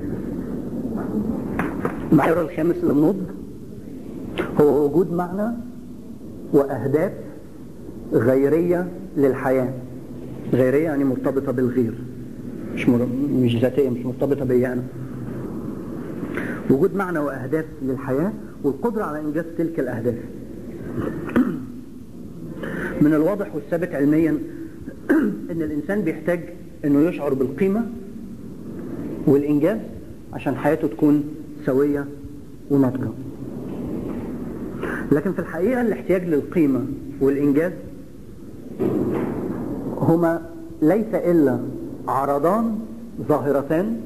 المحور الخامس للنضج هو وجود معنى وأهداف غيرية للحياة غيرية يعني مرتبطة بالغير مش مر... مش ذاتية مش مرتبطة بيا أنا وجود معنى وأهداف للحياة والقدرة على إنجاز تلك الأهداف من الواضح والثابت علميا ان الانسان بيحتاج انه يشعر بالقيمة والانجاز عشان حياته تكون سوية وناضجة لكن في الحقيقة الاحتياج للقيمة والانجاز هما ليس الا عرضان ظاهرتان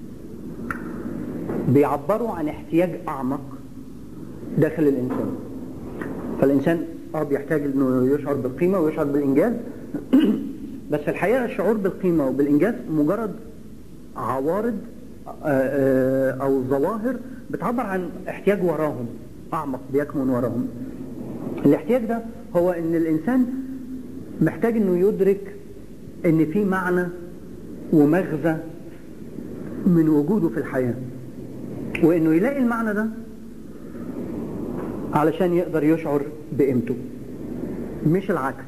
بيعبروا عن احتياج اعمق داخل الانسان فالانسان اه بيحتاج انه يشعر بالقيمة ويشعر بالانجاز بس في الحقيقة الشعور بالقيمة وبالانجاز مجرد عوارض او ظواهر بتعبر عن احتياج وراهم اعمق بيكمن وراهم الاحتياج ده هو ان الانسان محتاج انه يدرك ان في معنى ومغزى من وجوده في الحياة وانه يلاقي المعنى ده علشان يقدر يشعر بقيمته مش العكس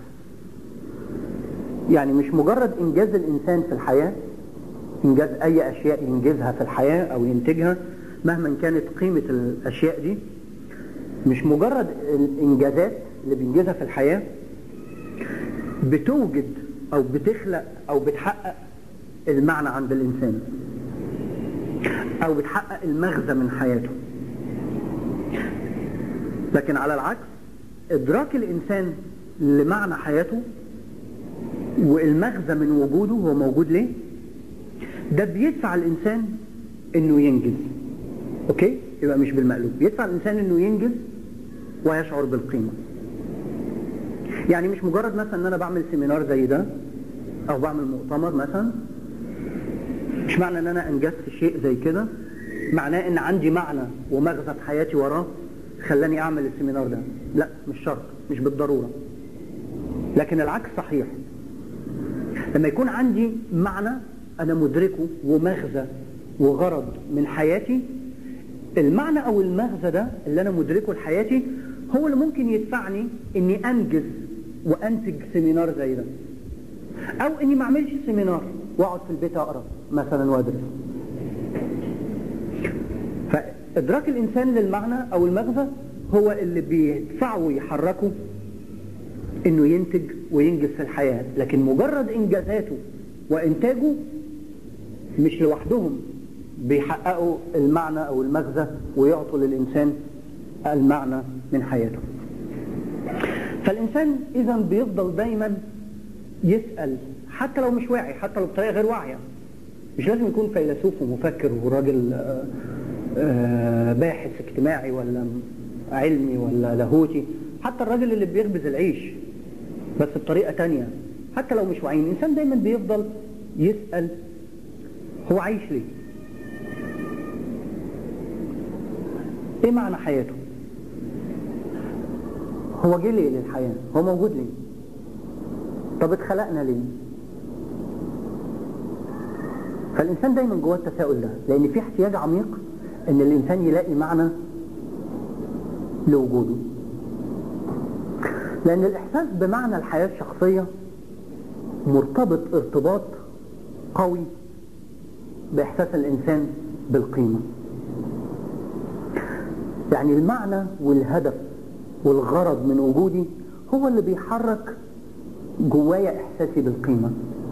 يعني مش مجرد انجاز الانسان في الحياة انجاز اي اشياء ينجزها في الحياة او ينتجها مهما كانت قيمة الاشياء دي مش مجرد الانجازات اللي بينجزها في الحياة بتوجد او بتخلق او بتحقق المعنى عند الانسان او بتحقق المغزى من حياته لكن على العكس ادراك الانسان لمعنى حياته والمغزى من وجوده هو موجود ليه ده بيدفع الانسان انه ينجز اوكي يبقى مش بالمقلوب بيدفع الانسان انه ينجز ويشعر بالقيمة يعني مش مجرد مثلا ان انا بعمل سيمينار زي ده او بعمل مؤتمر مثلا مش معنى ان انا انجزت شيء زي كده معناه ان عندي معنى ومغزى في حياتي وراه خلاني اعمل السيمينار ده لا مش شرط مش بالضرورة لكن العكس صحيح لما يكون عندي معنى انا مدركه ومغزى وغرض من حياتي المعنى او المغزى ده اللي انا مدركه لحياتي هو اللي ممكن يدفعني اني انجز وانتج سيمينار زي ده او اني ما اعملش سيمينار واقعد في البيت اقرا مثلا وادرس فادراك الانسان للمعنى او المغزى هو اللي بيدفعه ويحركه انه ينتج وينجز في الحياة لكن مجرد انجازاته وانتاجه مش لوحدهم بيحققوا المعنى او المغزى ويعطوا للانسان المعنى من حياته فالانسان اذا بيفضل دايما يسأل حتى لو مش واعي حتى لو بطريقة غير واعية مش لازم يكون فيلسوف ومفكر وراجل باحث اجتماعي ولا علمي ولا لاهوتي حتى الراجل اللي بيخبز العيش بس بطريقة تانية حتى لو مش واعيين الإنسان دايما بيفضل يسأل هو عايش ليه ايه معنى حياته هو جه ليه للحياة هو موجود ليه طب اتخلقنا ليه فالإنسان دايما جواه التساؤل ده لأن في احتياج عميق ان الإنسان يلاقي معنى لوجوده لأن الإحساس بمعنى الحياة الشخصية مرتبط ارتباط قوي بإحساس الإنسان بالقيمة يعني المعنى والهدف والغرض من وجودي هو اللي بيحرك جوايا إحساسي بالقيمة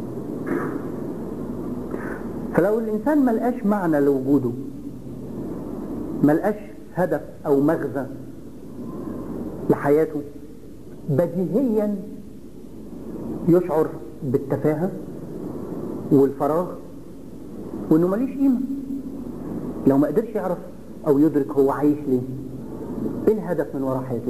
فلو الإنسان ملقاش معنى لوجوده ملقاش هدف أو مغزى لحياته بديهيا يشعر بالتفاهة والفراغ وانه ماليش قيمة لو ما قدرش يعرف او يدرك هو عايش ليه ايه الهدف من وراء حياته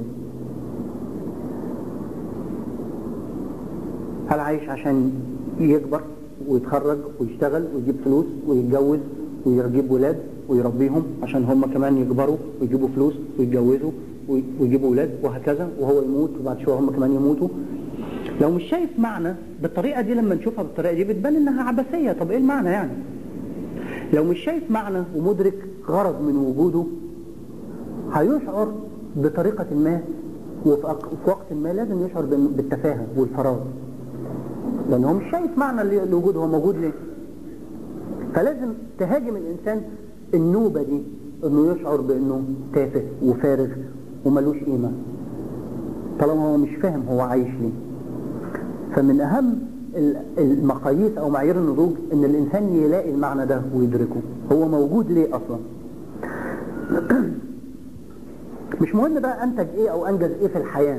هل عايش عشان يكبر ويتخرج ويشتغل ويجيب فلوس ويتجوز ويجيب ولاد ويربيهم عشان هم كمان يكبروا ويجيبوا فلوس ويتجوزوا ويجيبوا ولاد وهكذا وهو يموت وبعد شوية هم كمان يموتوا لو مش شايف معنى بالطريقة دي لما نشوفها بالطريقة دي بتبان انها عبثية طب ايه المعنى يعني لو مش شايف معنى ومدرك غرض من وجوده هيشعر بطريقة ما وفي وقت ما لازم يشعر بالتفاهة والفراغ لأن هو مش شايف معنى لوجوده هو موجود ليه فلازم تهاجم الإنسان النوبة دي انه يشعر بانه تافه وفارغ وملوش قيمة طالما هو مش فاهم هو عايش ليه فمن اهم المقاييس او معايير النضوج ان الانسان يلاقي المعنى ده ويدركه هو موجود ليه اصلا مش مهم بقى انتج ايه او انجز ايه في الحياة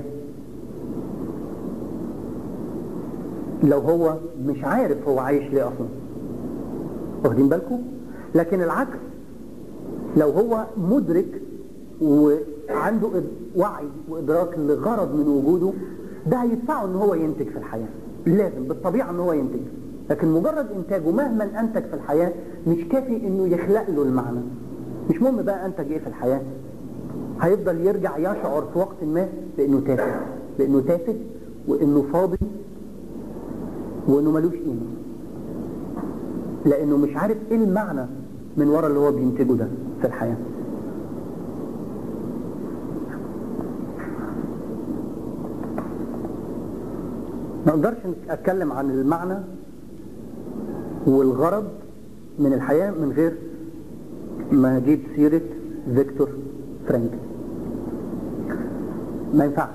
لو هو مش عارف هو عايش ليه اصلا واخدين بالكم لكن العكس لو هو مدرك وعنده وعي وادراك لغرض من وجوده ده هيدفعه ان هو ينتج في الحياة لازم بالطبيعة ان هو ينتج لكن مجرد انتاجه مهما انتج في الحياة مش كافي انه يخلق له المعنى مش مهم بقى انتج ايه في الحياة هيفضل يرجع يشعر في وقت ما بانه تافه بانه تافه وانه فاضي وانه ملوش قيمة لانه مش عارف ايه المعنى من ورا اللي هو بينتجه ده في الحياة ما اقدرش اتكلم عن المعنى والغرض من الحياة من غير ما اجيب سيرة فيكتور فرانكل ما ينفعش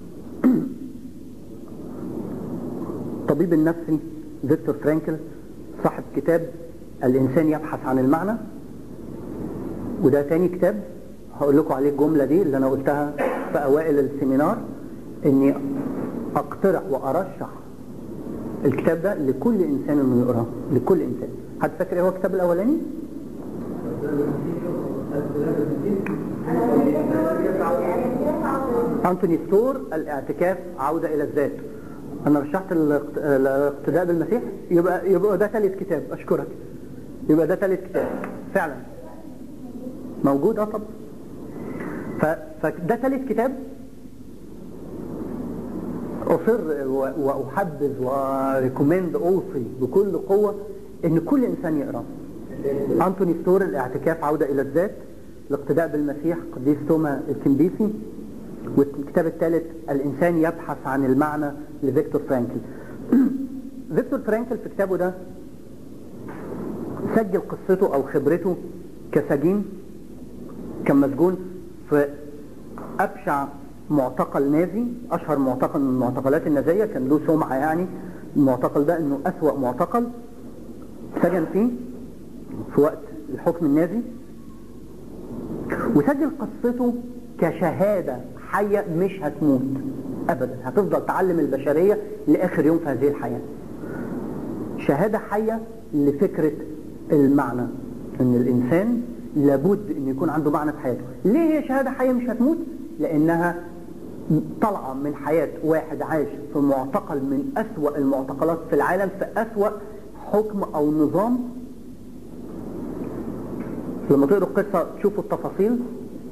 الطبيب النفسي فيكتور فرانكل صاحب كتاب الإنسان يبحث عن المعنى وده تاني كتاب هقول لكم عليه الجملة دي اللي أنا قلتها في أوائل السيمينار إني أقترح وأرشح الكتاب ده لكل إنسان إنه يقراه لكل إنسان حد فاكر إيه هو الكتاب الأولاني؟ أنتوني ستور الاعتكاف عودة إلى الذات أنا رشحت الاقتداء بالمسيح يبقى يبقى ده ثالث كتاب أشكرك يبقى ده ثالث كتاب فعلا موجود اه طب فده ثالث كتاب أصر وأحبذ وريكومند أوصي بكل قوة إن كل إنسان يقرأ أنتوني ستور الاعتكاف عودة إلى الذات الاقتداء بالمسيح قديس توما الكنديسي والكتاب الثالث الإنسان يبحث عن المعنى لفيكتور فرانكل فيكتور فرانكل في كتابه ده سجل قصته أو خبرته كسجين كان مسجون في أبشع معتقل نازي أشهر معتقل من المعتقلات النازية كان له سمعة يعني المعتقل ده إنه أسوأ معتقل سجن فيه في وقت الحكم النازي وسجل قصته كشهادة حية مش هتموت أبدا هتفضل تعلم البشرية لآخر يوم في هذه الحياة شهادة حية لفكرة المعنى ان الانسان لابد ان يكون عنده معنى في حياته ليه هي شهادة حية مش هتموت لانها طالعة من حياة واحد عايش في معتقل من اسوأ المعتقلات في العالم في اسوأ حكم او نظام لما تقروا القصة تشوفوا التفاصيل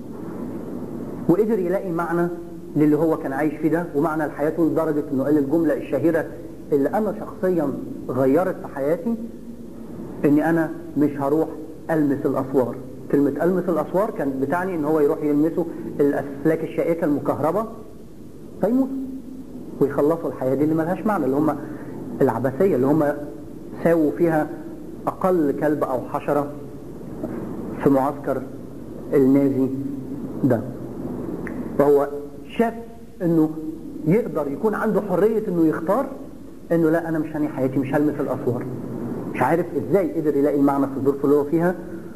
وقدر يلاقي معنى للي هو كان عايش فيه ده ومعنى لحياته لدرجة انه قال الجملة الشهيرة اللي انا شخصيا غيرت في حياتي اني انا مش هروح المس الاسوار كلمة المس الاسوار كانت بتعني ان هو يروح يلمسوا الاسلاك الشائكة المكهربة فيموت ويخلصوا الحياة دي اللي ملهاش معنى اللي هم العبثية اللي هم ساووا فيها اقل كلب او حشرة في معسكر النازي ده فهو شاف انه يقدر يكون عنده حرية انه يختار انه لا انا مش هني حياتي مش هلمس الاسوار مش عارف ازاي قدر يلاقي المعنى في الظروف اللي هو فيها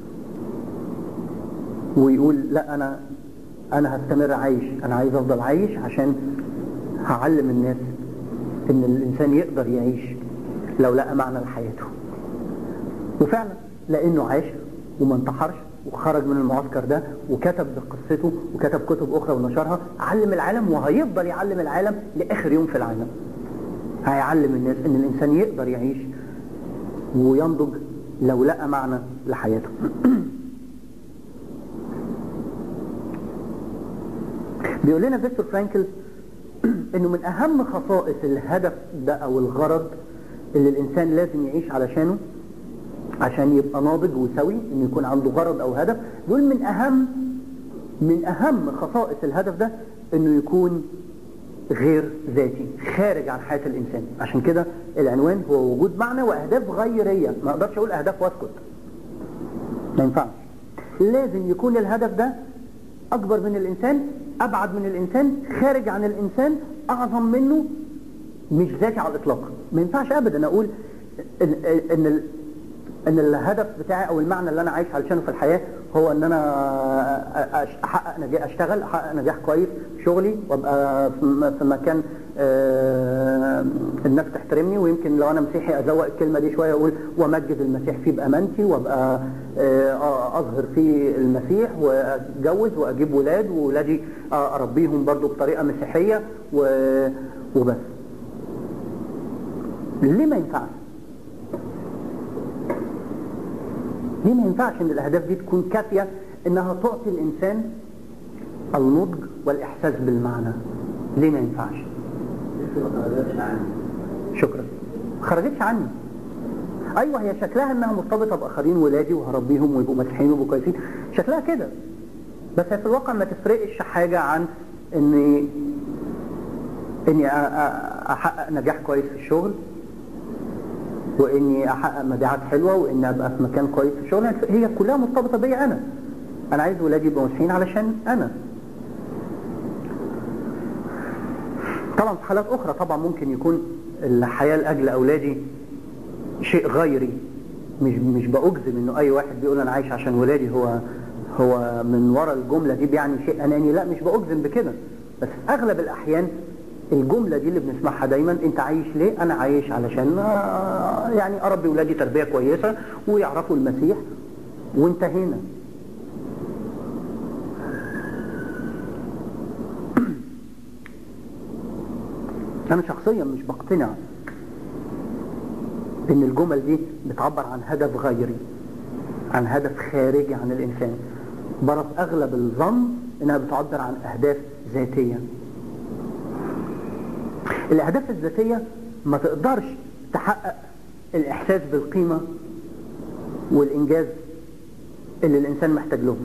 ويقول لا انا انا هستمر عايش انا عايز افضل عايش عشان هعلم الناس ان الانسان يقدر يعيش لو لقى معنى لحياته وفعلا لانه عاش وما انتحرش وخرج من المعسكر ده وكتب قصته وكتب كتب اخرى ونشرها علم العالم وهيفضل يعلم العالم لاخر يوم في العالم هيعلم الناس ان الانسان يقدر يعيش وينضج لو لقى معنى لحياته بيقول لنا فيكتور فرانكل انه من اهم خصائص الهدف ده او الغرض اللي الانسان لازم يعيش علشانه عشان يبقى ناضج وسوي انه يكون عنده غرض او هدف دول من اهم من اهم خصائص الهدف ده انه يكون غير ذاتي خارج عن حياة الانسان عشان كده العنوان هو وجود معنى واهداف غيرية ما اقدرش اقول اهداف واسكت ما ينفعش لازم يكون الهدف ده اكبر من الانسان ابعد من الانسان خارج عن الانسان اعظم منه مش ذاتي على الاطلاق ما ينفعش ابدا اقول ان ان ال- ان الهدف بتاعي او المعنى اللي انا عايش علشانه في الحياه هو ان انا أش- احقق نجاح اشتغل احقق نجاح كويس في شغلي وابقى في م- في مكان آه، الناس تحترمني ويمكن لو انا مسيحي ازوق الكلمه دي شويه اقول وامجد المسيح فيه بامانتي وابقى آه، اظهر فيه المسيح واتجوز واجيب ولاد وولادي آه، اربيهم برضو بطريقه مسيحيه و- وبس ليه ما ينفعش ليه ما ينفعش ان الاهداف دي تكون كافية انها تعطي الانسان النضج والاحساس بالمعنى ليه ما ينفعش شكرا ما خرجتش عني ايوه هي شكلها انها مرتبطه باخرين ولادي وهربيهم ويبقوا مسيحيين ويبقوا كويسين شكلها كده بس هي في الواقع ما تفرقش حاجه عن اني اني أ- أ- احقق نجاح كويس في الشغل واني احقق مبيعات حلوه واني ابقى في مكان كويس في الشغل هي كلها مرتبطه بيا انا انا عايز ولادي يبقوا مسيحيين علشان انا طبعا في حالات اخرى طبعا ممكن يكون الحياه لاجل اولادي شيء غيري مش مش باجزم انه اي واحد بيقول انا عايش عشان ولادي هو هو من ورا الجمله دي بيعني شيء اناني لا مش باجزم بكده بس في اغلب الاحيان الجمله دي اللي بنسمعها دايما انت عايش ليه انا عايش علشان آه، يعني اربي ولادي تربيه كويسه ويعرفوا المسيح وانتهينا انا شخصيا مش بقتنع ان الجمل دي بتعبر عن هدف غيري عن هدف خارجي عن الانسان بره في اغلب الظن انها بتعبر عن اهداف ذاتيه الاهداف الذاتيه ما تقدرش تحقق الاحساس بالقيمه والانجاز اللي الانسان محتاج لهم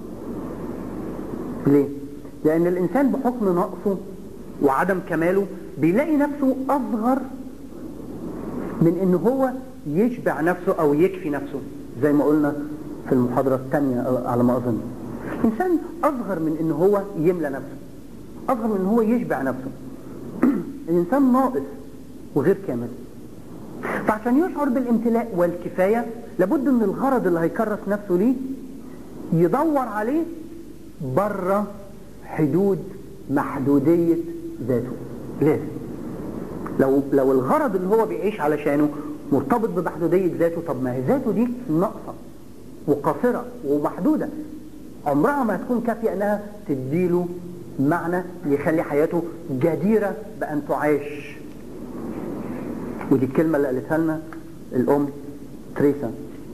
ليه لان الانسان بحكم نقصه وعدم كماله بيلاقي نفسه اصغر من ان هو يشبع نفسه او يكفي نفسه زي ما قلنا في المحاضرة الثانية على ما اظن الانسان اصغر من ان هو يملى نفسه اصغر من ان هو يشبع نفسه الانسان ناقص وغير كامل فعشان يشعر بالامتلاء والكفاية لابد ان الغرض اللي هيكرس نفسه ليه يدور عليه بره حدود محدودية ذاته لازم لو لو الغرض اللي هو بيعيش علشانه مرتبط بمحدودية ذاته طب ما هي ذاته دي ناقصة وقاصرة ومحدودة عمرها ما هتكون كافية انها تديله معنى يخلي حياته جديرة بأن تعاش ودي الكلمة اللي قالتها لنا الأم تريسا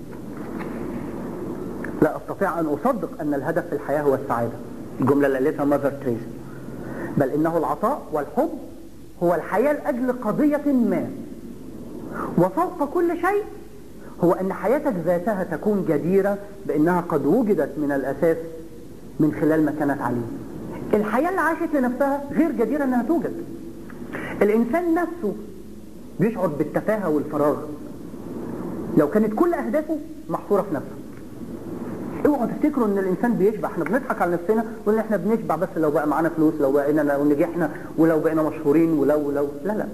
لا أستطيع أن أصدق أن الهدف في الحياة هو السعادة الجملة اللي قالتها ماذر تريسا بل إنه العطاء والحب هو الحياة لأجل قضية ما وفوق كل شيء هو أن حياتك ذاتها تكون جديرة بأنها قد وجدت من الأساس من خلال ما كانت عليه الحياة اللي عاشت لنفسها غير جديرة أنها توجد الإنسان نفسه بيشعر بالتفاهة والفراغ لو كانت كل أهدافه محصورة في نفسه اوعوا تفتكروا ان الانسان بيشبع احنا بنضحك على نفسنا ونقول احنا بنشبع بس لو بقى معانا فلوس لو بقينا لو نجحنا ولو بقينا مشهورين ولو لو لا لا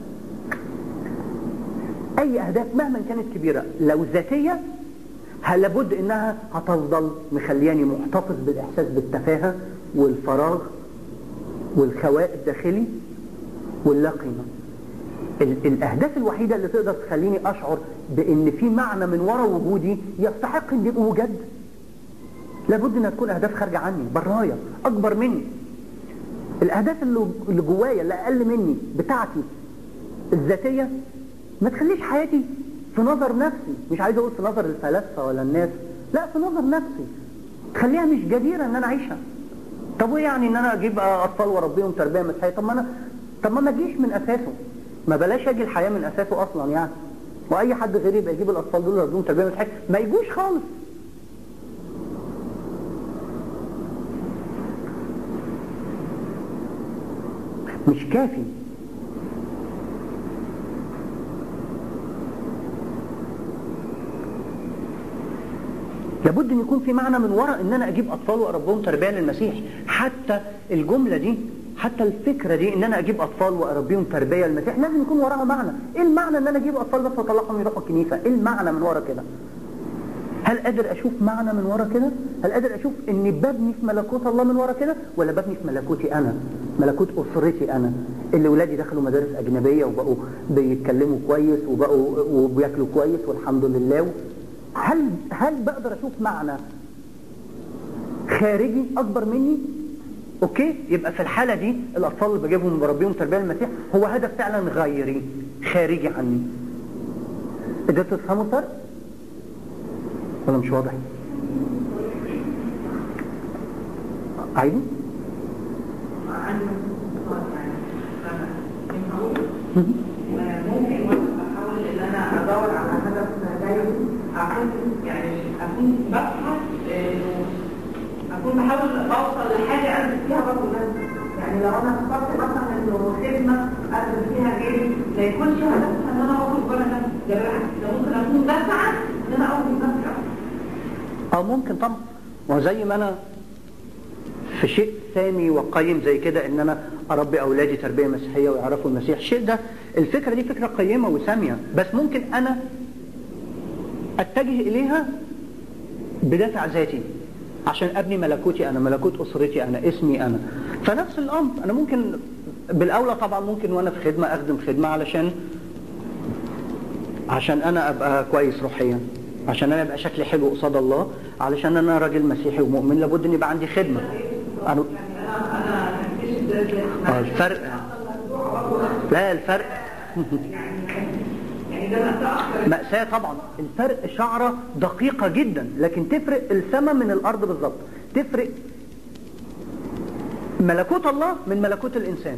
اي اهداف مهما كانت كبيرة لو ذاتية هل لابد انها هتفضل مخلياني محتفظ بالاحساس بالتفاهة والفراغ والخواء الداخلي واللا قيمة ال- الاهداف الوحيدة اللي تقدر تخليني اشعر بان في معنى من وراء وجودي يستحق ان يبقى وجد لابد انها تكون اهداف خارجه عني برايا اكبر مني الاهداف اللي اللي جوايا اللي اقل مني بتاعتي الذاتيه ما تخليش حياتي في نظر نفسي مش عايز اقول في نظر الفلاسفه ولا الناس لا في نظر نفسي تخليها مش جديره ان انا اعيشها طب وايه يعني ان انا اجيب اطفال واربيهم تربيه مسيحيه طب ما انا طب ما ما اجيش من اساسه ما بلاش اجي الحياه من اساسه اصلا يعني واي حد غيري يبقى يجيب الاطفال دول يربيهم تربيه مسيحيه ما يجوش خالص مش كافي لابد ان يكون في معنى من وراء ان انا اجيب اطفال واربيهم تربيه للمسيح حتى الجمله دي حتى الفكره دي ان انا اجيب اطفال واربيهم تربيه للمسيح لازم يكون وراها معنى ايه المعنى ان انا اجيب اطفال بس واطلعهم يروحوا الكنيسه ايه المعنى من وراء كده هل قادر اشوف معنى من ورا كده هل قادر اشوف اني ببني في ملكوت الله من ورا كده ولا ببني في ملكوتي انا ملكوت اسرتي انا اللي ولادي دخلوا مدارس اجنبيه وبقوا بيتكلموا كويس وبقوا وبياكلوا كويس والحمد لله هل هل بقدر اشوف معنى خارجي اكبر مني اوكي يبقى في الحاله دي الاطفال اللي بجيبهم بربيهم تربيه المسيح هو هدف فعلا غيري خارجي عني قدرتوا تفهموا الفرق ولا مش واضح عايزه ممكن وانا بحاول ان انا ادور على هدف زيه اكون يعني اكون ببحث انه اكون بحاول اوصل لحاجه انا فيها برضه نفسي يعني لو انا اخترت مثلا انه خدمه اقدم فيها غيري ما يكونش هدفها ان انا اخرج بره نفسي ده بالعكس ده ممكن اكون بسعى ان انا اخرج نفسي اكتر اه ممكن طبعا وزي ما انا في شيء ثاني وقيم زي كده ان انا اربي اولادي تربيه مسيحيه ويعرفوا المسيح الشيء ده الفكره دي فكره قيمه وساميه بس ممكن انا اتجه اليها بدافع ذاتي عشان ابني ملكوتي انا ملكوت اسرتي انا اسمي انا فنفس الامر انا ممكن بالاولى طبعا ممكن وانا في خدمه اخدم خدمه علشان عشان انا ابقى كويس روحيا عشان انا ابقى شكلي حلو قصاد الله علشان انا راجل مسيحي ومؤمن لابد ان يبقى عندي خدمه أنا آه الفرق لا الفرق مأساة طبعا الفرق شعرة دقيقة جدا لكن تفرق السماء من الأرض بالظبط تفرق ملكوت الله من ملكوت الإنسان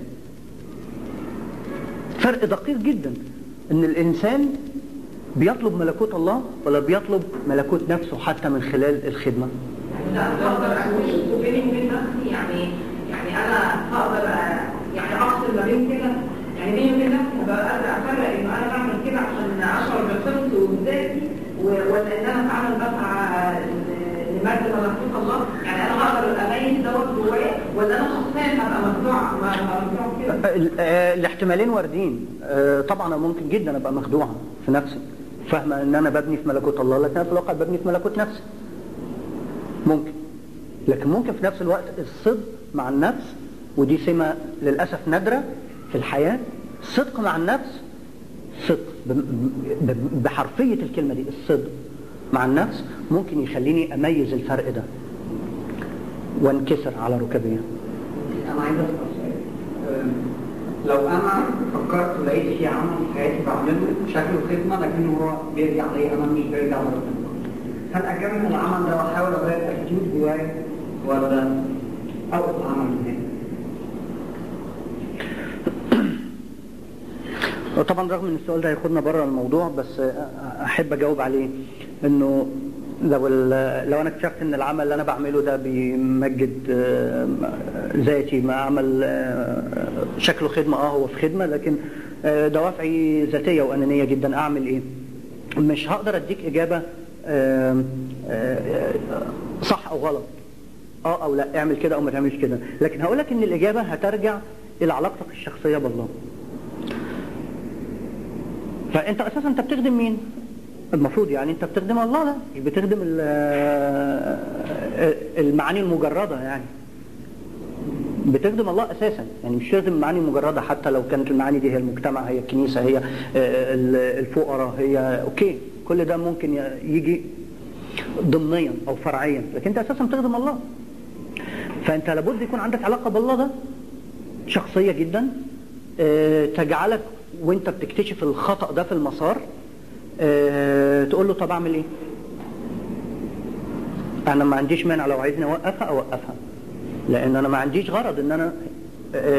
فرق دقيق جدا ان الإنسان بيطلب ملكوت الله ولا بيطلب ملكوت نفسه حتى من خلال الخدمة لا اقدر اكون بيني وبين نفسي يعني يعني انا هقدر يعني افصل ما بين كده يعني بيني وبين نفسي هبقى قادر افرق ان انا بعمل كده عشان اشعر بقيمتي وبذاتي ولا ان انا فعلا بسعى لمجد ملكوت الله يعني انا هقدر اميز دوت جوايا ولا انا شخصيا هبقى مخدوعه مخدوعه كده الاحتمالين واردين طبعا انا ممكن جدا ابقى مخدوعه في نفسي فاهمه ان انا ببني في ملكوت الله لكن انا في الواقع ببني في ملكوت نفسي ممكن لكن ممكن في نفس الوقت الصدق مع النفس ودي سمة للأسف نادرة في الحياة الصدق مع النفس صدق بحرفية الكلمة دي الصدق مع النفس ممكن يخليني أميز الفرق ده وانكسر على ركبيه أنا عايز أسأل سؤال لو أنا فكرت ولقيت في عمل في حياتي بعمله شكله خدمة لكن هو بيرجع لي أنا مش بيرجع لربنا هل أكمل العمل ده وأحاول أغير أتيتيود جوايا ولا أوقف العمل هناك؟ طبعا رغم ان السؤال ده هياخدنا بره الموضوع بس احب اجاوب عليه انه لو لو انا اكتشفت ان العمل اللي انا بعمله ده بيمجد ذاتي ما عمل شكله خدمه اه هو في خدمه لكن دوافعي ذاتيه وانانيه جدا اعمل ايه؟ مش هقدر اديك اجابه صح او غلط اه او لا اعمل كده او ما تعملش كده لكن هقول لك ان الاجابه هترجع الى علاقتك الشخصيه بالله فانت اساسا انت بتخدم مين المفروض يعني انت بتخدم الله لا مش بتخدم المعاني المجرده يعني بتخدم الله اساسا يعني مش تخدم المعاني المجرده حتى لو كانت المعاني دي هي المجتمع هي الكنيسه هي الفقراء هي اوكي كل ده ممكن يجي ضمنيا او فرعيا لكن انت اساسا بتخدم الله فانت لابد يكون عندك علاقه بالله ده شخصيه جدا تجعلك وانت بتكتشف الخطا ده في المسار تقول له طب اعمل ايه انا ما عنديش مانع لو عايزني اوقفها اوقفها لان انا ما عنديش غرض ان انا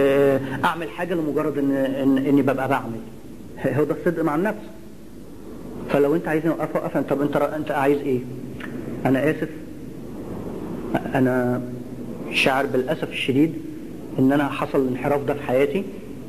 اعمل حاجه لمجرد ان, إن اني ببقى بعمل هو ده الصدق مع النفس فلو انت عايزني اوقف اوقف طب انت انت عايز ايه انا اسف انا شاعر بالاسف الشديد ان انا حصل الانحراف ده في حياتي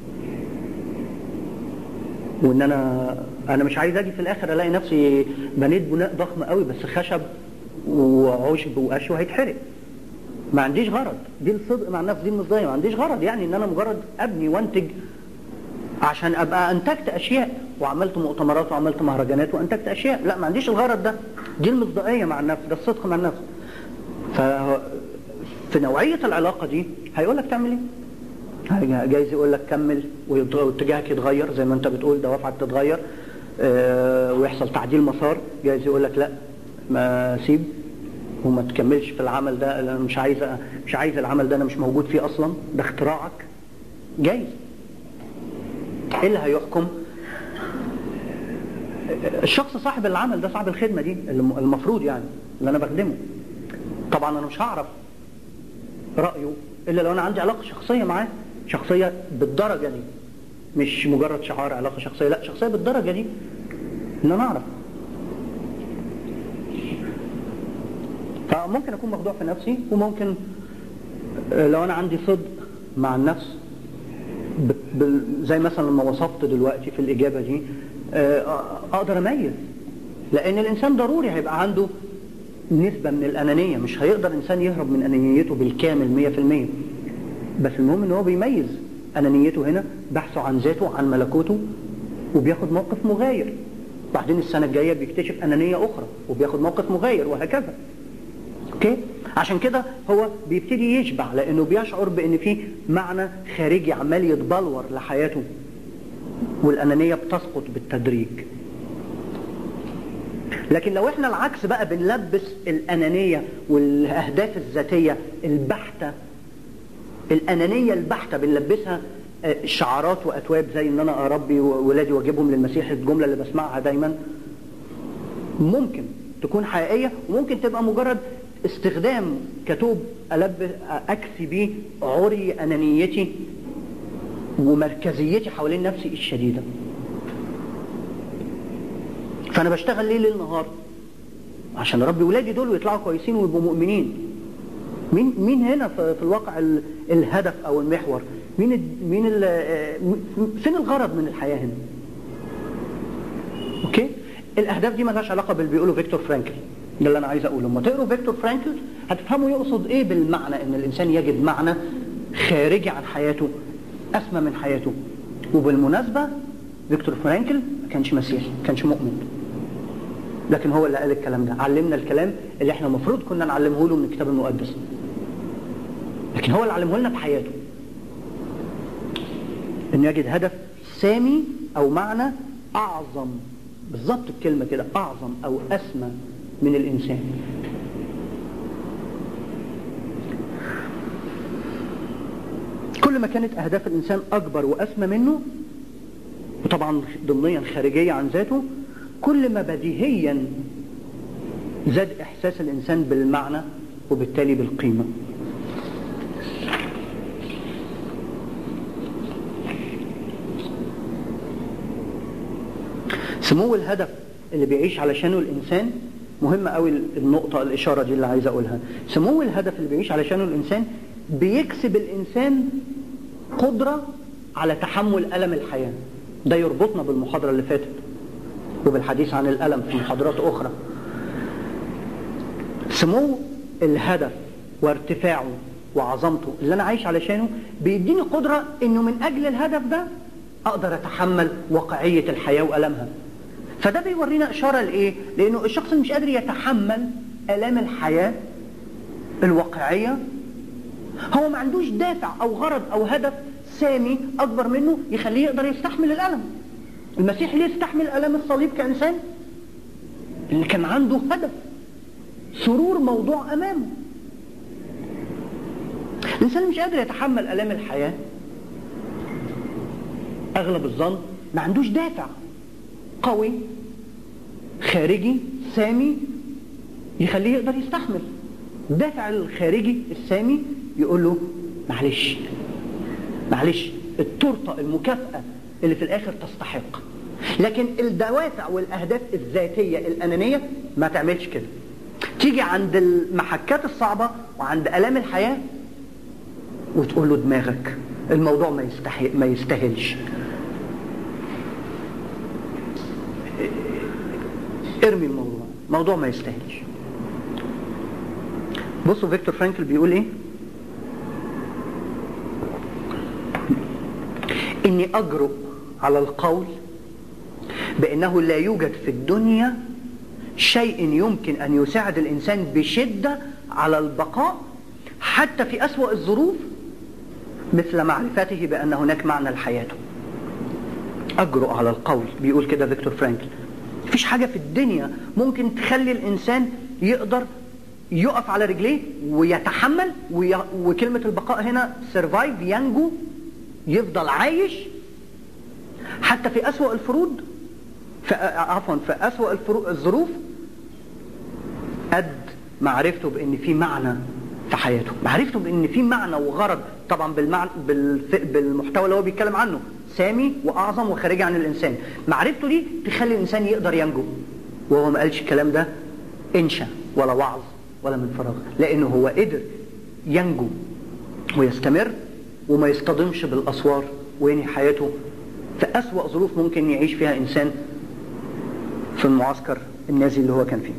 وان انا انا مش عايز اجي في الاخر الاقي نفسي بنيت بناء ضخم قوي بس خشب وعشب وقش وهيتحرق ما عنديش غرض دي الصدق مع النفس دي المصداقيه ما عنديش غرض يعني ان انا مجرد ابني وانتج عشان ابقى انتجت اشياء وعملت مؤتمرات وعملت مهرجانات وانتجت اشياء لا ما عنديش الغرض ده دي المصداقيه مع النفس ده الصدق مع النفس ف في نوعيه العلاقه دي هيقول لك تعمل ايه جايز يقول لك كمل واتجاهك يتغير زي ما انت بتقول دوافعك تتغير اه ويحصل تعديل مسار جايز يقول لك لا ما سيب وما تكملش في العمل ده انا مش عايز مش عايز العمل ده انا مش موجود فيه اصلا ده اختراعك جايز ايه اللي هيحكم الشخص صاحب العمل ده صاحب الخدمه دي المفروض يعني اللي انا بخدمه طبعا انا مش هعرف رايه الا لو انا عندي علاقه شخصيه معاه شخصيه بالدرجه دي مش مجرد شعار علاقه شخصيه لا شخصيه بالدرجه دي ان انا اعرف فممكن اكون مخدوع في نفسي وممكن لو انا عندي صدق مع النفس زي مثلا لما وصفت دلوقتي في الاجابه دي اقدر اميز لان الانسان ضروري هيبقى عنده نسبه من الانانيه مش هيقدر انسان يهرب من انانيته بالكامل 100% بس المهم ان هو بيميز انانيته هنا بحثه عن ذاته عن ملكوته وبياخد موقف مغاير بعدين السنه الجايه بيكتشف انانيه اخرى وبياخد موقف مغاير وهكذا اوكي عشان كده هو بيبتدي يشبع لانه بيشعر بان في معنى خارجي عمال يتبلور لحياته والانانيه بتسقط بالتدريج لكن لو احنا العكس بقى بنلبس الانانيه والاهداف الذاتيه البحته الانانيه البحته بنلبسها شعارات واتواب زي ان انا اربي ولادي واجيبهم للمسيح الجمله اللي بسمعها دايما ممكن تكون حقيقيه وممكن تبقى مجرد استخدام كتوب ألبس أكسي بيه عري أنانيتي ومركزيتي حوالين نفسي الشديدة فأنا بشتغل ليه ليل نهار عشان ربي ولادي دول ويطلعوا كويسين ويبقوا مؤمنين مين مين هنا في الواقع الهدف او المحور مين ال مين ال فين الغرض من الحياه هنا اوكي الاهداف دي مالهاش علاقه باللي بيقوله فيكتور فرانكل ده اللي انا عايز اقوله لما تقروا فيكتور فرانكل هتفهموا يقصد ايه بالمعنى ان الانسان يجد معنى خارجي عن حياته اسمى من حياته وبالمناسبه فيكتور فرانكل ما كانش مسيحي ما كانش مؤمن لكن هو اللي قال الكلام ده علمنا الكلام اللي احنا المفروض كنا نعلمه له من الكتاب المقدس لكن هو اللي علمه لنا بحياته انه يجد هدف سامي او معنى اعظم بالظبط الكلمه كده اعظم او اسمى من الانسان كل ما كانت اهداف الانسان اكبر واسمى منه وطبعا ضمنيا خارجيه عن ذاته كل ما بديهيا زاد احساس الانسان بالمعنى وبالتالي بالقيمه سمو الهدف اللي بيعيش علشانه الانسان مهمه قوي النقطه الاشاره دي اللي عايز اقولها سمو الهدف اللي بيعيش علشانه الانسان بيكسب الانسان قدره على تحمل الم الحياه ده يربطنا بالمحاضره اللي فاتت وبالحديث عن الالم في محاضرات اخرى سمو الهدف وارتفاعه وعظمته اللي انا عايش علشانه بيديني قدره انه من اجل الهدف ده اقدر اتحمل واقعيه الحياه والمها فده بيورينا اشاره لايه لانه الشخص اللي مش قادر يتحمل الام الحياه الواقعيه هو ما عندوش دافع او غرض او هدف سامي اكبر منه يخليه يقدر يستحمل الالم المسيح ليه استحمل الام الصليب كانسان اللي كان عنده هدف سرور موضوع امامه الانسان اللي مش قادر يتحمل الام الحياه اغلب الظن ما عندوش دافع قوي خارجي سامي يخليه يقدر يستحمل الدافع الخارجي السامي يقول له معلش معلش التورته المكافاه اللي في الاخر تستحق لكن الدوافع والاهداف الذاتيه الانانيه ما تعملش كده تيجي عند المحكات الصعبه وعند الام الحياه وتقول له دماغك الموضوع ما يستحق ما يستاهلش ارمي الموضوع الموضوع ما يستاهلش بصوا فيكتور فرانكل بيقول ايه اني اجرؤ على القول بانه لا يوجد في الدنيا شيء يمكن ان يساعد الانسان بشده على البقاء حتى في اسوا الظروف مثل معرفته بان هناك معنى لحياته اجرؤ على القول بيقول كده فيكتور فرانكل مفيش حاجه في الدنيا ممكن تخلي الانسان يقدر يقف على رجليه ويتحمل وي... وكلمه البقاء هنا سرفايف ينجو يفضل عايش حتى في أسوأ الفروض في عفوا في أسوأ الفرو... الظروف قد معرفته بأن في معنى في حياته معرفته بأن في معنى وغرض طبعا بالمعنى بالف... بالمحتوى اللي هو بيتكلم عنه سامي وأعظم وخارجي عن الإنسان معرفته دي تخلي الإنسان يقدر ينجو وهو ما قالش الكلام ده إنشا ولا وعظ ولا من فراغ لأنه هو قدر ينجو ويستمر وما يصطدمش بالأسوار وينهي حياته في أسوأ ظروف ممكن يعيش فيها إنسان في المعسكر النازي اللي هو كان فيه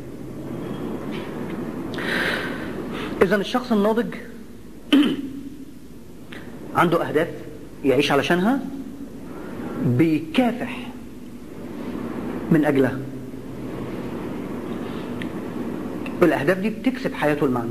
إذا الشخص الناضج عنده أهداف يعيش علشانها بيكافح من أجلها الأهداف دي بتكسب حياته المعنى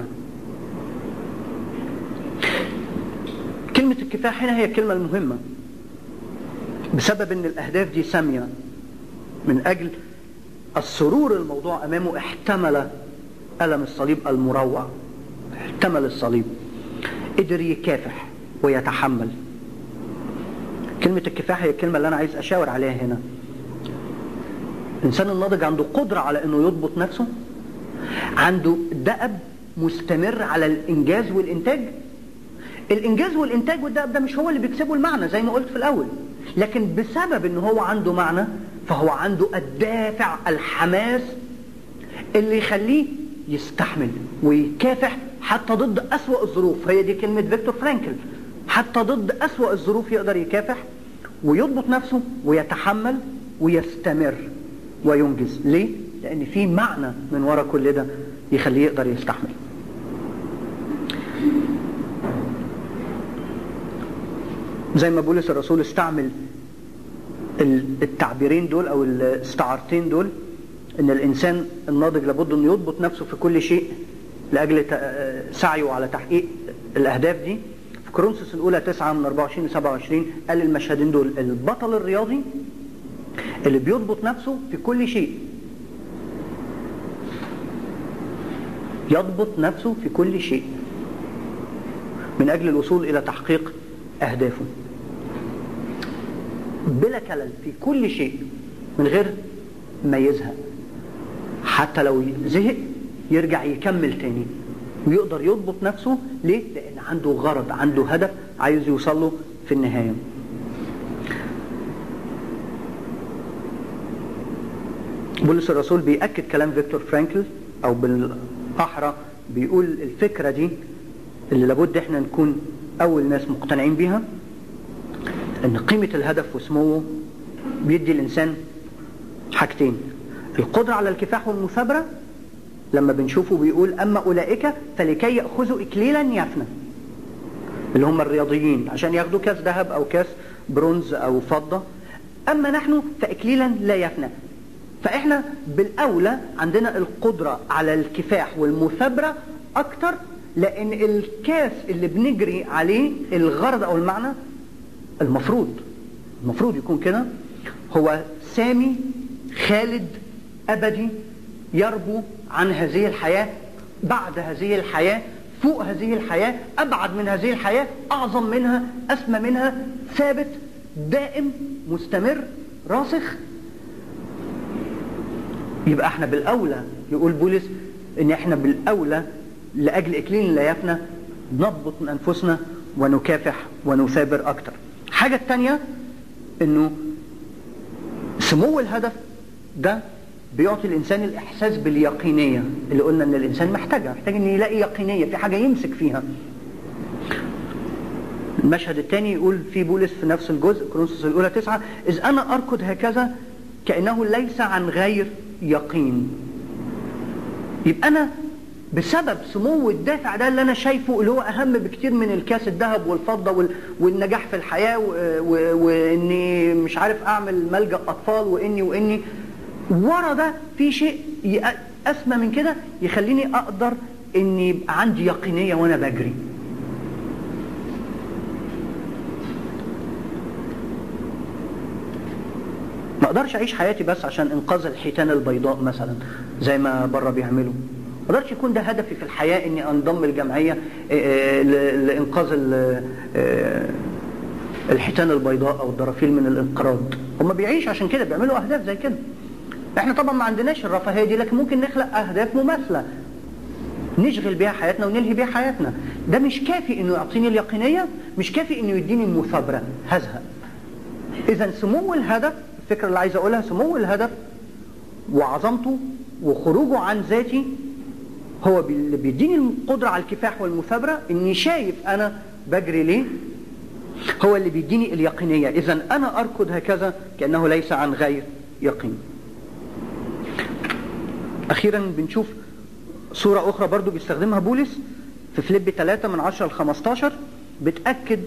كلمة الكفاح هنا هي الكلمة المهمة بسبب ان الاهداف دي سامية من اجل السرور الموضوع امامه احتمل الم الصليب المروع احتمل الصليب قدر يكافح ويتحمل كلمة الكفاح هي الكلمة اللي انا عايز اشاور عليها هنا الانسان الناضج عنده قدرة على انه يضبط نفسه عنده دأب مستمر على الانجاز والانتاج الانجاز والانتاج والدأب ده مش هو اللي بيكسبه المعنى زي ما قلت في الاول لكن بسبب ان هو عنده معنى فهو عنده الدافع الحماس اللي يخليه يستحمل ويكافح حتى ضد أسوأ الظروف هي دي كلمة فيكتور فرانكل حتى ضد أسوأ الظروف يقدر يكافح ويضبط نفسه ويتحمل ويستمر وينجز ليه؟ لأن في معنى من وراء كل ده يخليه يقدر يستحمل زي ما بولس الرسول استعمل التعبيرين دول او الاستعارتين دول ان الانسان الناضج لابد انه يضبط نفسه في كل شيء لاجل سعيه على تحقيق الاهداف دي في كورنثوس الاولى 9 من 24 ل 27 قال المشهدين دول البطل الرياضي اللي بيضبط نفسه في كل شيء يضبط نفسه في كل شيء من اجل الوصول الى تحقيق اهدافه بلا كلل في كل شيء من غير ما يزهق حتى لو زهق يرجع يكمل تاني ويقدر يضبط نفسه ليه؟ لأن عنده غرض عنده هدف عايز يوصل له في النهاية بولس الرسول بيأكد كلام فيكتور فرانكل أو بالأحرى بيقول الفكرة دي اللي لابد احنا نكون أول ناس مقتنعين بيها ان قيمة الهدف وسموه بيدي الانسان حاجتين القدرة على الكفاح والمثابرة لما بنشوفه بيقول اما اولئك فلكي يأخذوا اكليلا يفنى اللي هم الرياضيين عشان ياخدوا كاس ذهب او كاس برونز او فضة اما نحن فاكليلا لا يفنى فاحنا بالاولى عندنا القدرة على الكفاح والمثابرة اكتر لان الكاس اللي بنجري عليه الغرض او المعنى المفروض المفروض يكون كده هو سامي خالد أبدي يربو عن هذه الحياة بعد هذه الحياة فوق هذه الحياة أبعد من هذه الحياة أعظم منها أسمى منها ثابت دائم مستمر راسخ يبقى احنا بالأولى يقول بولس ان احنا بالأولى لأجل إكليل لا يفنى نضبط من أنفسنا ونكافح ونثابر أكتر الحاجة الثانية انه سمو الهدف ده بيعطي الانسان الاحساس باليقينيه اللي قلنا ان الانسان محتاجها محتاج ان يلاقي يقينيه في حاجه يمسك فيها المشهد الثاني يقول في بولس في نفس الجزء كورنثوس الاولى تسعة اذ انا اركض هكذا كانه ليس عن غير يقين يبقى انا بسبب سمو الدافع ده اللي انا شايفه اللي هو اهم بكتير من الكاس الذهب والفضه وال... والنجاح في الحياه و... و... واني مش عارف اعمل ملجا اطفال واني واني ورا ده في شيء ي... اسمى من كده يخليني اقدر اني يبقى عندي يقينيه وانا بجري ما اقدرش اعيش حياتي بس عشان انقاذ الحيتان البيضاء مثلا زي ما بره بيعملوا ما اقدرش يكون ده هدفي في الحياه اني انضم الجمعيه لانقاذ الحيتان البيضاء او الدرافيل من الانقراض هم بيعيش عشان كده بيعملوا اهداف زي كده احنا طبعا ما عندناش الرفاهيه دي لكن ممكن نخلق اهداف مماثله نشغل بيها حياتنا ونلهي بيها حياتنا ده مش كافي انه يعطيني اليقينيه مش كافي انه يديني المثابره هزهق اذا سمو الهدف الفكره اللي عايز اقولها سمو الهدف وعظمته وخروجه عن ذاتي هو اللي بيديني القدره على الكفاح والمثابره اني شايف انا بجري ليه هو اللي بيديني اليقينيه اذا انا اركض هكذا كانه ليس عن غير يقين اخيرا بنشوف صوره اخرى برضو بيستخدمها بولس في فليب 3 من 10 ل 15 بتاكد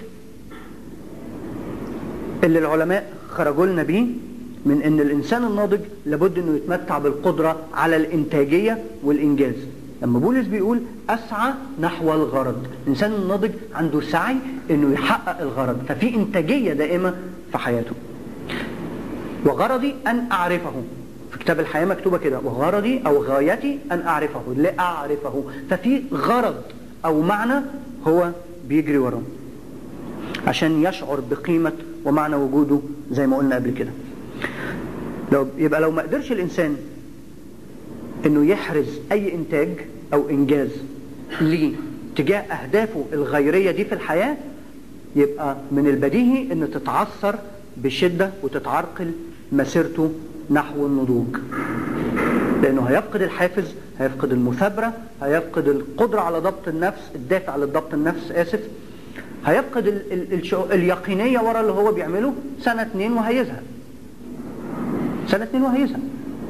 اللي العلماء خرجوا لنا بيه من ان الانسان الناضج لابد انه يتمتع بالقدره على الانتاجيه والانجاز لما بولس بيقول اسعى نحو الغرض الانسان الناضج عنده سعي انه يحقق الغرض ففي انتاجيه دائمه في حياته وغرضي ان اعرفه في كتاب الحياه مكتوبه كده وغرضي او غايتي ان اعرفه لاعرفه ففي غرض او معنى هو بيجري وراه عشان يشعر بقيمه ومعنى وجوده زي ما قلنا قبل كده لو يبقى لو ما قدرش الانسان انه يحرز اي انتاج او انجاز ليه تجاه اهدافه الغيريه دي في الحياه يبقى من البديهي ان تتعثر بشده وتتعرقل مسيرته نحو النضوج لانه هيفقد الحافز هيفقد المثابره هيفقد القدره على ضبط النفس الدافع لضبط النفس اسف هيفقد ال ال ال اليقينيه ورا اللي هو بيعمله سنه اتنين وهيزهق سنه اتنين وهيزهق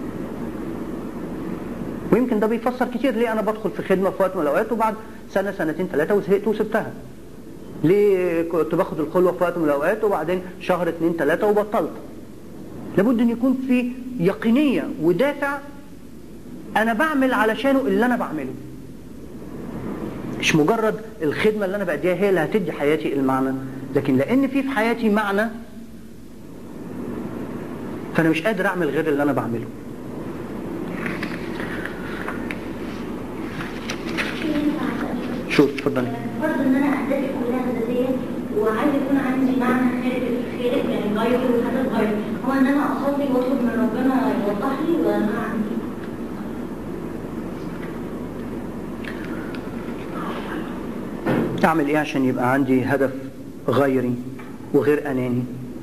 ويمكن ده بيفسر كتير ليه انا بدخل في خدمه في وقت من الاوقات وبعد سنه سنتين ثلاثه وزهقت وسبتها ليه كنت باخد الخلوه في وقت من الاوقات وبعدين شهر اتنين ثلاثه وبطلت لابد ان يكون في يقينيه ودافع انا بعمل علشانه اللي انا بعمله مش مجرد الخدمه اللي انا باديها هي اللي هتدي حياتي المعنى لكن لان في في حياتي معنى فانا مش قادر اعمل غير اللي انا بعمله شو اتفضلي برضه ان انا اهدافي كلها هدفيه وعايز يكون عندي معنى خارج خارج يعني غيري وهدف غيري هو ان انا اصلي واطلب من ربنا يوضح لي ولا انا عندي اعمل ايه عشان يبقى عندي هدف غيري وغير اناني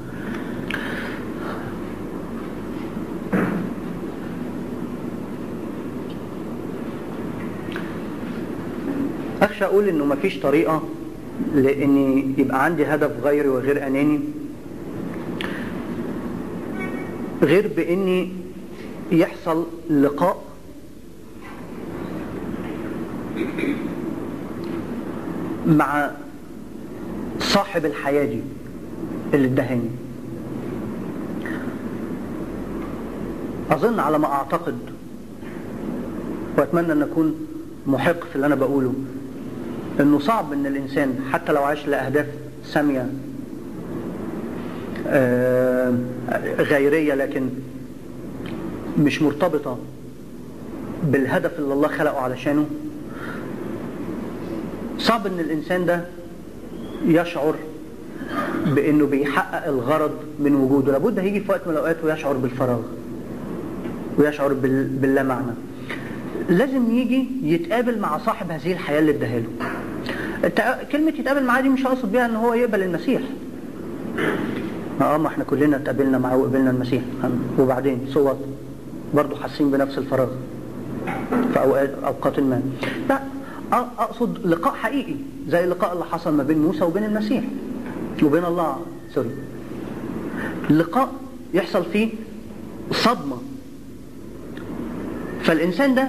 اخشى اقول انه مفيش طريقه لاني يبقى عندي هدف غيري وغير اناني غير باني يحصل لقاء مع صاحب الحياة دي اللي ادهاني أظن على ما أعتقد وأتمنى أن أكون محق في اللي أنا بقوله أنه صعب أن الإنسان حتى لو عاش لأهداف سامية آه غيرية لكن مش مرتبطة بالهدف اللي الله خلقه علشانه صعب ان الانسان ده يشعر بانه بيحقق الغرض من وجوده لابد هيجي في وقت من الاوقات ويشعر بالفراغ ويشعر بال... باللا معنى لازم يجي يتقابل مع صاحب هذه الحياه اللي اداها له كلمه يتقابل معاه دي مش هقصد بيها ان هو يقبل المسيح اه ما احنا كلنا اتقابلنا معاه وقابلنا المسيح وبعدين صوت برضه حاسين بنفس الفراغ في اوقات اوقات ما لا أ- اقصد لقاء حقيقي زي اللقاء اللي حصل ما بين موسى وبين المسيح وبين الله سوري لقاء يحصل فيه صدمة فالإنسان ده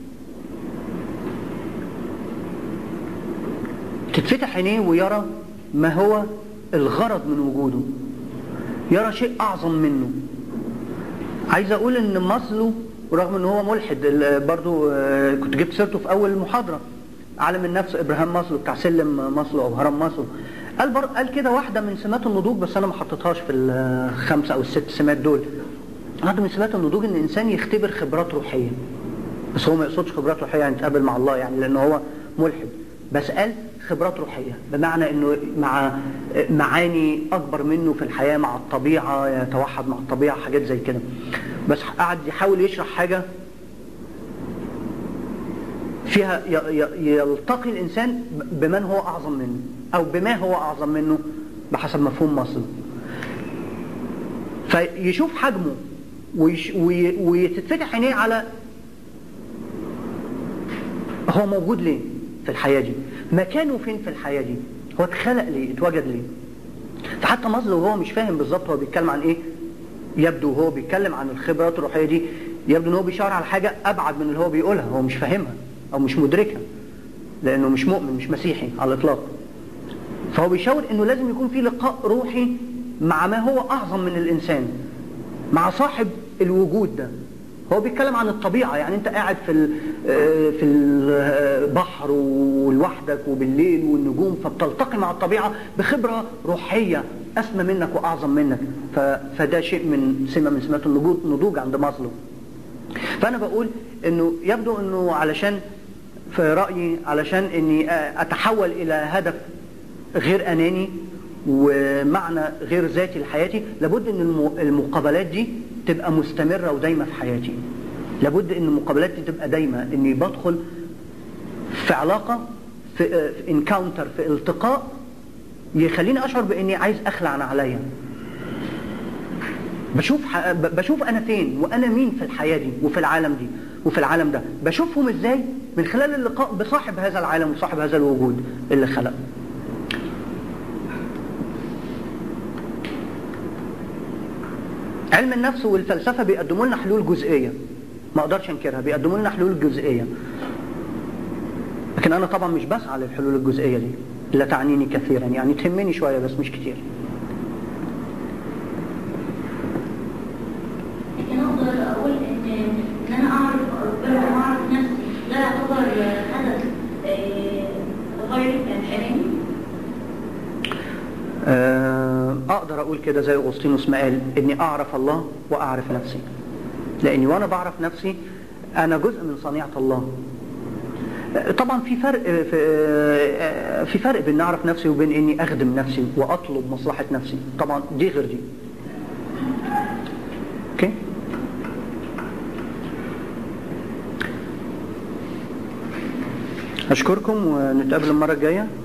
تتفتح عينيه ويرى ما هو الغرض من وجوده يرى شيء أعظم منه عايز أقول إن ماسلو رغم إن هو ملحد ال- برضو آه، كنت جبت سيرته في أول المحاضرة عالم النفس إبراهام ماسلو بتاع سلم ماسلو أو هرم ماسلو قال بر... قال كده واحدة من سمات النضوج بس أنا ما حطيتهاش في الخمسة أو الست سمات دول واحدة من سمات النضوج إن الإنسان يختبر خبرات روحية بس هو ما يقصدش خبرات روحية يعني يتقابل مع الله يعني لأنه هو ملحد بس قال خبرات روحية بمعنى أنه مع معاني أكبر منه في الحياة مع الطبيعة يتوحد مع الطبيعة حاجات زي كده بس قعد يحاول يشرح حاجة فيها ي- ي- يلتقي الإنسان ب- بمن هو أعظم منه أو بما هو أعظم منه بحسب مفهوم مصر فيشوف حجمه ويش وي- وتتفتح عينيه على هو موجود ليه في الحياة دي مكانه فين في الحياة دي هو اتخلق ليه اتوجد ليه فحتى مازلو وهو مش فاهم بالظبط هو بيتكلم عن ايه يبدو وهو بيتكلم عن الخبرات الروحية دي يبدو ان هو بيشاور على حاجة ابعد من اللي هو بيقولها هو مش فاهمها او مش مدركها لانه مش مؤمن مش مسيحي على الاطلاق فهو بيشاور انه لازم يكون في لقاء روحي مع ما هو اعظم من الانسان مع صاحب الوجود ده هو بيتكلم عن الطبيعة يعني انت قاعد في ال- آه، في البحر ولوحدك وبالليل والنجوم فبتلتقي مع الطبيعة بخبرة روحية أسمى منك وأعظم منك ف- فده شيء من سمة من سمات النضوج النضوج عند ماسلو فأنا بقول إنه يبدو إنه علشان في رأيي علشان إني آه، أتحول إلى هدف غير أناني ومعنى غير ذاتي لحياتي لابد ان الم- المقابلات دي تبقى مستمرة ودايمة في حياتي لابد ان المقابلات دي تبقى دايمة اني بدخل في علاقة في انكاونتر في التقاء يخليني اشعر باني عايز اخلع عن عليا بشوف ح- ب- بشوف انا فين وانا مين في الحياة دي وفي العالم دي وفي العالم ده بشوفهم ازاي من خلال اللقاء بصاحب هذا العالم وصاحب هذا الوجود اللي خلق علم النفس والفلسفة بيقدموا لنا حلول جزئية ما اقدرش انكرها بيقدموا لنا حلول جزئية لكن انا طبعا مش بسعى للحلول الجزئية دي لا تعنيني كثيرا يعني تهمني شوية بس مش كتير لكن اقدر اقول ان ان انا اعرف ربنا واعرف نفسي ده يعتبر هدف آه، غير اناني آه، اقدر اقول كده زي اغسطينوس ما قال اني اعرف الله واعرف نفسي لاني وانا بعرف نفسي انا جزء من صنيعة الله آه، طبعا في فرق في آه، في فرق بين اعرف نفسي وبين اني اخدم نفسي واطلب مصلحة نفسي طبعا دي غير دي اوكي اشكركم ونتقابل المرة الجاية